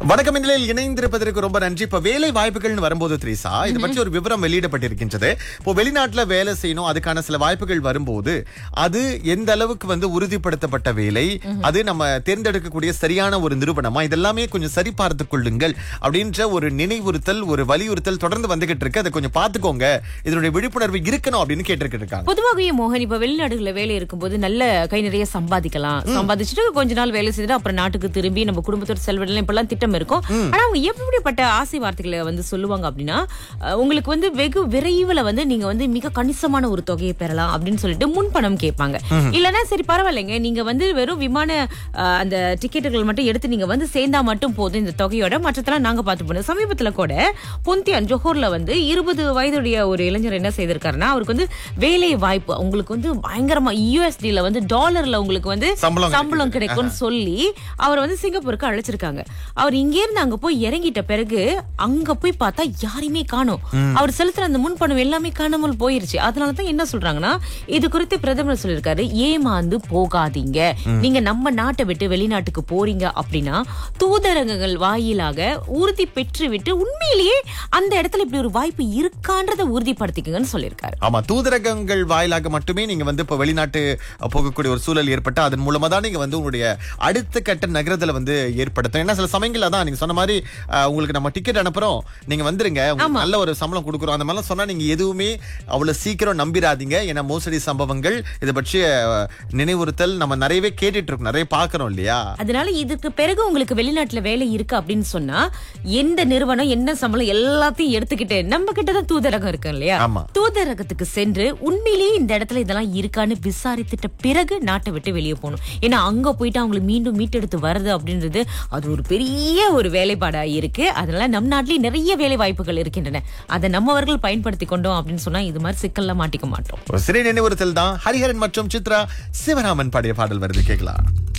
வணக்கம் இந்நிலையில் இணைந்திருப்பதற்கு ரொம்ப நன்றி இப்ப வேலை வாய்ப்புகள்னு வரும்போது த்ரீசா இது பற்றி ஒரு விவரம் வெளியிடப்பட்டிருக்கின்றது இப்போ வெளிநாட்டுல வேலை செய்யணும் அதுக்கான சில வாய்ப்புகள் வரும்போது அது எந்த அளவுக்கு வந்து உறுதிப்படுத்தப்பட்ட வேலை அது நம்ம தேர்ந்தெடுக்கக்கூடிய சரியான ஒரு நிறுவனமா இதெல்லாமே கொஞ்சம் சரி பார்த்து கொள்ளுங்கள் அப்படின்ற ஒரு நினைவுறுத்தல் ஒரு வலியுறுத்தல் தொடர்ந்து வந்துகிட்டு இருக்கு அதை கொஞ்சம் பாத்துக்கோங்க இதனுடைய விழிப்புணர்வு இருக்கணும் அப்படின்னு கேட்டிருக்கிட்டு இருக்காங்க பொதுவாகவே மோகன் இப்ப வெளிநாடுகள்ல வேலை இருக்கும்போது நல்ல கை நிறைய சம்பாதிக்கலாம் சம்பாதிச்சுட்டு கொஞ்ச நாள் வேலை செய்துட்டு அப்புறம் நாட்டுக்கு திரும்பி நம்ம குடும்பத்தோட செல்வதெல்லாம் இப்பெல்லாம் திட்டம் இருக்கும் ஆனா அவங்க எப்படிப்பட்ட ஆசை வார்த்தைகளை வந்து சொல்லுவாங்க அப்படின்னா அஹ், உங்களுக்கு வந்து வெகு விரைவில் வந்து நீங்க வந்து மிக கணிசமான ஒரு தொகையை பெறலாம் அப்படின்னு சொல்லிட்டு முன்பணம் கேட்பாங்க இல்லனா சரி பரவாயில்லைங்க நீங்க வந்து வெறும் விமான அஹ், அந்த டிக்கெட்டுகள் மட்டும் எடுத்து நீங்க வந்து சேர்ந்தா மட்டும் போதும் இந்த தொகையோட மற்றதெல்லாம் நாங்க பார்த்து போனோம் சமீபத்துல கூட பொந்தியான் ஜோஹர்ல வந்து இருபது வயதுடைய ஒரு இளைஞர் என்ன செய்திருக்காருன்னா அவருக்கு வந்து வேலை வாய்ப்பு உங்களுக்கு வந்து பயங்கரமா யூஎஸ்டில வந்து டாலர்ல உங்களுக்கு வந்து சம்பளம் சம்பளம் கிடைக்கும்னு சொல்லி அவர் வந்து சிங்கப்பூருக்கு அழைச்சிருக்காங்க அவர் இங்க இருந்து அங்க போய் இறங்கிட்ட பிறகு அங்க போய் பார்த்தா யாரையுமே காணோம் அவர் செலுத்துற அந்த முன்பணம் எல்லாமே காணாமல் போயிருச்சு அதனாலதான் என்ன சொல்றாங்கன்னா இது குறித்து பிரதமர் சொல்லியிருக்காரு ஏமாந்து போகாதீங்க நீங்க நம்ம நாட்டை விட்டு வெளிநாட்டுக்கு போறீங்க அப்படின்னா தூதரகங்கள் வாயிலாக உறுதி பெற்றுவிட்டு உண்மையிலேயே அந்த இடத்துல இப்படி ஒரு வாய்ப்பு இருக்கான்றதை உறுதிப்படுத்திக்கங்கன்னு சொல்லியிருக்காரு ஆமா தூதரகங்கள் வாயிலாக மட்டுமே நீங்க வந்து இப்ப வெளிநாட்டு அஹ், போகக்கூடிய ஒரு சூழல் ஏற்பட்டு அதன் மூலமா தான் நீங்க வந்து உங்களுடைய அடுத்த கட்ட நகரத்துல வந்து ஏற்படுத்தும் ஏன்னா சில சமயங்கள்ல தான் நீங்க சொன்ன மாதிரி அஹ், உங்களுக்கு நம்ம டிக்கெட் அனுப்புறோம் நீங்க வந்துருங்க உங்களுக்கு நல்ல ஒரு சம்பளம் கொடுக்குறோம் அந்த மாதிரிலாம் சொன்னா நீங்க எதுவுமே அவ்வளவு சீக்கிரம் நம்பிராதீங்க ஏன்னா மோசடி சம்பவங்கள் இதை பற்றிய அஹ், நினைவுறுத்தல் நம்ம நிறையவே கேட்டுட்டு இருக்கோம் நிறைய பாக்குறோம் இல்லையா அதனால இதுக்கு பிறகு உங்களுக்கு வெளிநாட்டுல வேலை இருக்கு அப்படின்னு சொன்னா எந்த நிறுவனம் என்ன சம்பளம் எல்லாத்தையும் எடுத்துக்கிட்டு நம்ம கிட்ட தான் தூதரகம் இருக்கு இல்லையா ஆமா. தூதரகத்துக்கு சென்று உண்மையிலேயே இந்த இடத்துல இதெல்லாம் இருக்கான்னு விசாரித்துட்ட பிறகு நாட்டை விட்டு வெளியே போகணும் ஏன்னா அங்க போயிட்டு அவங்களை மீண்டும் மீட்டெடுத்து வர்றது அப்படின்றது அது ஒரு பெரிய ஒரு வேலைப்பாடா இருக்கு அதனால நம் நாட்டிலேயே நிறைய வேலை வாய்ப்புகள் இருக்கின்றன அதை நம்மவர்கள் பயன்படுத்தி கொண்டோம் அப்படின்னு சொன்னா இது மாதிரி சிக்கல்ல மாட்டிக்க மாட்டோம் ஒரு சிறை நினைவுறுத்தல் தான் ஹரிஹரன் மற்றும் சித்ரா சிவராமன் பாடிய பாடல் வருது கேட்கலாம்